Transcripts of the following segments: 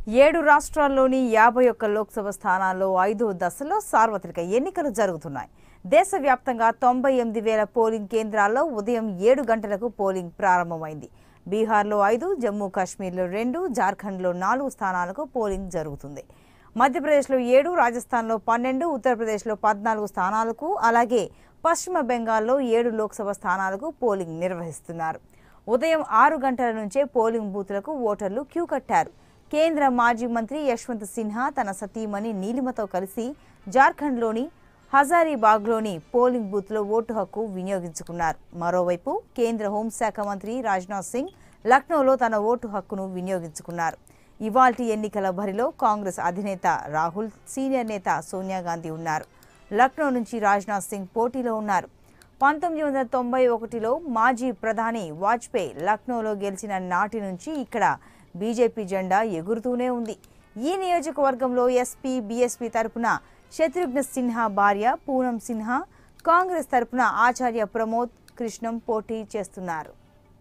ఏడు రాష్ట్రాల్లోని యాభై ఒక్క లోక్సభ స్థానాల్లో ఐదో దశలో సార్వత్రిక ఎన్నికలు జరుగుతున్నాయి దేశవ్యాప్తంగా తొంభై ఎనిమిది వేల పోలింగ్ కేంద్రాల్లో ఉదయం ఏడు గంటలకు పోలింగ్ ప్రారంభమైంది బీహార్లో ఐదు జమ్మూ కాశ్మీర్లో రెండు జార్ఖండ్లో నాలుగు స్థానాలకు పోలింగ్ జరుగుతుంది మధ్యప్రదేశ్లో ఏడు రాజస్థాన్లో పన్నెండు ఉత్తరప్రదేశ్లో పద్నాలుగు స్థానాలకు అలాగే పశ్చిమ బెంగాల్లో ఏడు లోక్సభ స్థానాలకు పోలింగ్ నిర్వహిస్తున్నారు ఉదయం ఆరు గంటల నుంచే పోలింగ్ బూతులకు ఓటర్లు క్యూ కట్టారు కేంద్ర మాజీ మంత్రి యశ్వంత్ సిన్హా తన సతీమణి నీలిమతో కలిసి జార్ఖండ్లోని హజారీబాగ్లోని పోలింగ్ బూత్లో ఓటు హక్కు వినియోగించుకున్నారు మరోవైపు కేంద్ర హోంశాఖ మంత్రి రాజ్నాథ్ సింగ్ లక్నోలో తన ఓటు హక్కును వినియోగించుకున్నారు ఇవాల్టి ఎన్నికల బరిలో కాంగ్రెస్ అధినేత రాహుల్ సీనియర్ నేత సోనియా గాంధీ ఉన్నారు లక్నో నుంచి రాజ్నాథ్ సింగ్ పోటీలో ఉన్నారు పంతొమ్మిది వందల తొంభై ఒకటిలో మాజీ ప్రధాని వాజ్పేయి లక్నోలో గెలిచిన నాటి నుంచి ఇక్కడ బీజేపీ జెండా ఎగురుతూనే ఉంది ఈ నియోజకవర్గంలో ఎస్పీ బీఎస్పీ తరపున శత్రుఘ్న సిన్హా భార్య పూనం సిన్హా కాంగ్రెస్ తరపున ఆచార్య ప్రమోద్ కృష్ణం పోటీ చేస్తున్నారు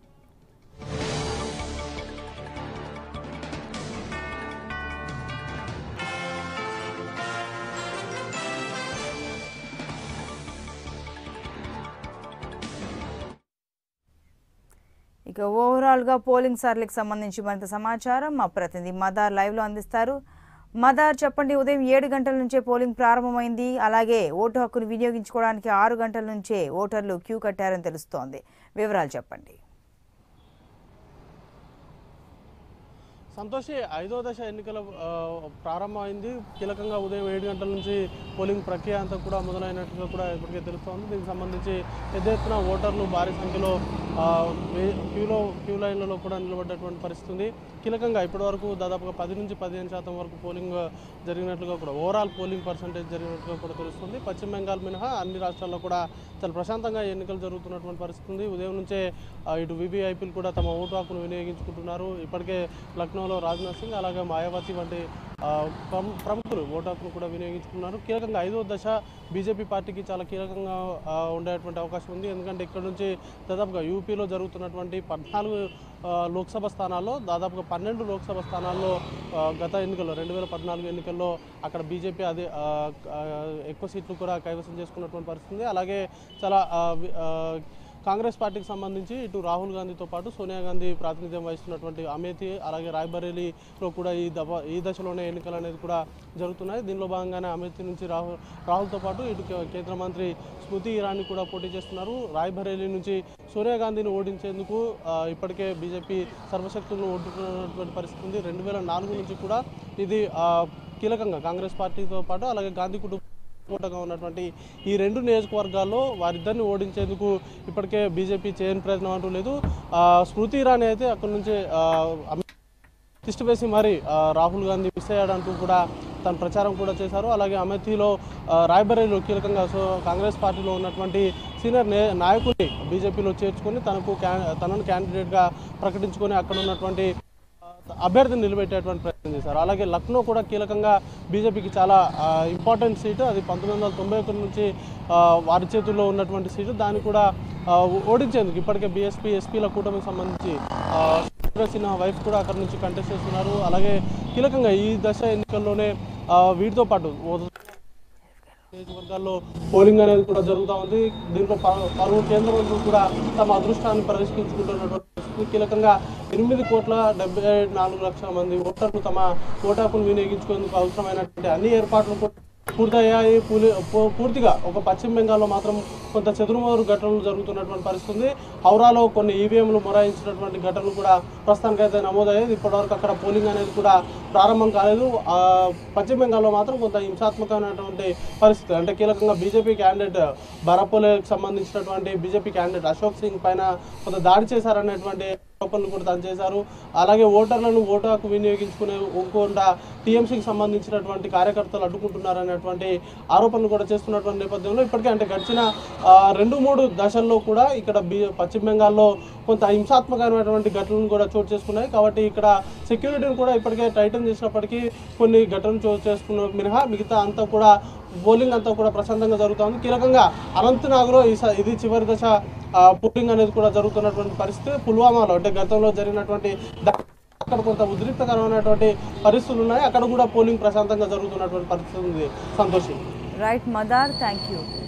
ఇక ఓవరాల్గా పోలింగ్ సర్లకు సంబంధించి మరింత సమాచారం మా ప్రతినిధి మదార్ లైవ్లో అందిస్తారు మదార్ చెప్పండి ఉదయం ఏడు గంటల నుంచే పోలింగ్ ప్రారంభమైంది అలాగే ఓటు హక్కును వినియోగించుకోవడానికి ఆరు గంటల నుంచే ఓటర్లు క్యూ కట్టారని తెలుస్తోంది వివరాలు చెప్పండి సంతోషి ఐదో దశ ఎన్నికల ఆ, ప్రారంభమైంది కీలకంగా ఉదయం ఏడు గంటల నుంచి పోలింగ్ ప్రక్రియ అంతా కూడా మొదలైనట్టుగా కూడా ఇప్పటికే తెలుస్తోంది దీనికి సంబంధించి పెద్ద ఎత్తున ఓటర్లు భారీ సంఖ్యలో ఆ, వే- క్యూలో క్యూ లైన్లలో కూడా నిలబడ్డటువంటి పరిస్థితి ఉంది కీలకంగా ఇప్పటివరకు దాదాపుగా పది నుంచి పదిహేను శాతం వరకు పోలింగ్ జరిగినట్లుగా కూడా ఓవరాల్ పోలింగ్ పర్సంటేజ్ జరిగినట్లుగా కూడా తెలుస్తుంది పశ్చిమ బెంగాల్ మినహా అన్ని రాష్ట్రాల్లో కూడా చాలా ప్రశాంతంగా ఎన్నికలు జరుగుతున్నటువంటి పరిస్థితి ఉంది ఉదయం నుంచే ఆ, ఇటు వివిఐపీలు కూడా తమ ఓటు హక్కును వినియోగించుకుంటున్నారు ఇప్పటికే లక్నోలో రాజ్నాథ్ సింగ్ అలాగే మాయావతి వంటి ఆ, ప్రము- ప్రముఖులు ఓటు హక్కును కూడా వినియోగించుకున్నారు కీలకంగా ఐదో దశ బీజేపీ పార్టీకి చాలా కీలకంగా ఆ, ఉండేటువంటి అవకాశం ఉంది ఎందుకంటే ఇక్కడ నుంచి దాదాపుగా యూపీలో జరుగుతున్నటువంటి పద్నాలుగు ఆ, లోక్సభ స్థానాల్లో దాదాపుగా పన్నెండు లోక్సభ స్థానాల్లో ఆ, గత ఎన్నికల్లో రెండు వేల పద్నాలుగు ఎన్నికల్లో అక్కడ బీజేపీ అదే ఆ, ఆ, ఎక్కువ సీట్లు కూడా కైవసం చేసుకున్నటువంటి పరిస్థితి ఉంది అలాగే చాలా ఆ, వి- ఆ, కాంగ్రెస్ పార్టీకి సంబంధించి ఇటు రాహుల్ గాంధీతో పాటు సోనియా గాంధీ ప్రాతినిధ్యం వహిస్తున్నటువంటి అమేథీ అలాగే రాయ్బరేలీలో కూడా ఈ దఫా ఈ దశలోనే ఎన్నికలు అనేది కూడా జరుగుతున్నాయి దీనిలో భాగంగానే అమేథీ నుంచి రాహుల్ రాహుల్తో పాటు ఇటు కే- కేంద్ర మంత్రి స్మృతి ఇరానీ కూడా పోటీ చేస్తున్నారు రాయ్బరేలీ నుంచి సోనియా గాంధీని ఓడించేందుకు ఆ, ఇప్పటికే బీజేపీ సర్వశక్తులను ఓడుతున్నటువంటి పరిస్థితి ఉంది రెండు వేల నాలుగు నుంచి కూడా ఇది ఆ, కీలకంగా కాంగ్రెస్ పార్టీతో పాటు అలాగే గాంధీ కుటుంబం పోటగా ఉన్నటువంటి ఈ రెండు నియోజకవర్గాల్లో వారిద్దరిని ఓడించేందుకు ఇప్పటికే బీజేపీ చేయని ప్రయత్నం అంటూ లేదు ఆ, స్మృతి ఇరానీ అయితే అక్కడి నుంచి ఆ, అమి- తిష్టి వేసి మరి ఆ, రాహుల్ గాంధీ మిస్ అయ్యాడంటూ కూడా తన ప్రచారం కూడా చేశారు అలాగే అమేథీలో ఆ, రాయ్బరేలీలో కీలకంగా సో కాంగ్రెస్ పార్టీలో ఉన్నటువంటి సీనియర్ నే నాయకుల్ని బీజేపీలో చేర్చుకొని తనకు క్యా తనను క్యాండిడేట్గా ప్రకటించుకొని అక్కడ ఉన్నటువంటి అభ్యర్థిని నిలబెట్టేటువంటి ప్రయత్నం చేశారు అలాగే లక్నో కూడా కీలకంగా బీజేపీకి చాలా ఇంపార్టెంట్ సీటు అది పంతొమ్మిది వందల తొంభై ఒకటి నుంచి ఆ, వారి చేతుల్లో ఉన్నటువంటి సీటు దాన్ని కూడా ఆ, ఓడించేందుకు ఇప్పటికే బీఎస్పీ ఎస్పీల కూటమికి సంబంధించి ఆ, శివరాజ్ సిన్హా వైఫ్ కూడా అక్కడ నుంచి కంటెస్ట్ చేస్తున్నారు అలాగే కీలకంగా ఈ దశ ఎన్నికల్లోనే ఆ, వీటితో పాటు ఓ- నియోజకవర్గాల్లో పోలింగ్ అనేది కూడా జరుగుతూ ఉంది దీంట్లో ప- పలువురు కేంద్ర మంత్రులు కూడా తమ అదృష్టాన్ని ప్రదర్శించుకుంటున్నటువంటి పరిస్థితి. కీలకంగా ఎనిమిది కోట్ల డెబ్బై నాలుగు లక్షల మంది ఓటర్లు తమ ఓటాకును వినియోగించుకునేందుకు అవసరమైనటువంటి అన్ని ఏర్పాట్లు కూడా పూర్తయ్యాయి పూలి- పూ- పూర్తిగా ఒక పశ్చిమ బెంగాల్లో మాత్రం కొంత చెదురుమదురు ఘటనలు జరుగుతున్నటువంటి పరిస్థితి ఉంది హౌరాలో కొన్ని ఈవీఎంలు మొరాయించినటువంటి ఘటనలు కూడా ప్రస్తుతానికైతే నమోదయ్యాయి ఇప్పటివరకు అక్కడ పోలింగ్ అనేది కూడా ప్రారంభం కాలేదు ఆ, పశ్చిమ బెంగాల్లో మాత్రం కొంత హింసాత్మకమైనటువంటి పరిస్థితి అంటే కీలకంగా బీజేపీ క్యాండిడేట్ బరపోలేకి సంబంధించినటువంటి బీజేపీ క్యాండిడేట్ అశోక్ సింగ్ పైన కొంత దాడి చేశారనేటువంటి ఆరోపణలు కూడా తను చేశారు అలాగే ఓటర్లను ఓటు హక్కు వినియోగించుకునే ఒప్పుకుండా టీఎంసీకి సంబంధించినటువంటి కార్యకర్తలు అడ్డుకుంటున్నారనేటువంటి ఆరోపణలు కూడా చేస్తున్నటువంటి నేపథ్యంలో ఇప్పటికే అంటే గడిచిన ఆ, రెండు మూడు దశల్లో కూడా ఇక్కడ బి పశ్చిమ బెంగాల్లో కొంత హింసాత్మకమైనటువంటి ఘటనలు కూడా చోటు చేసుకున్నాయి కాబట్టి ఇక్కడ సెక్యూరిటీని కూడా ఇప్పటికే టైటన్ చేసినప్పటికీ కొన్ని ఘటనలు చోటు చేసుకున్న మినహా మిగతా అంతా కూడా పోలింగ్ అంతా కూడా ప్రశాంతంగా జరుగుతుంది కీలకంగా అనంతనాగ్లో ఈ స- ఇది చివరి దశ ఆ, పోలింగ్ అనేది కూడా జరుగుతున్నటువంటి పరిస్థితి పుల్వామాలో అంటే గతంలో జరిగినటువంటి దా- అక్కడ కొంత ఉద్రిక్తకరమైనటువంటి పరిస్థితులు ఉన్నాయి అక్కడ కూడా పోలింగ్ ప్రశాంతంగా జరుగుతున్నటువంటి పరిస్థితి ఉంది Santoshi right Madar thank you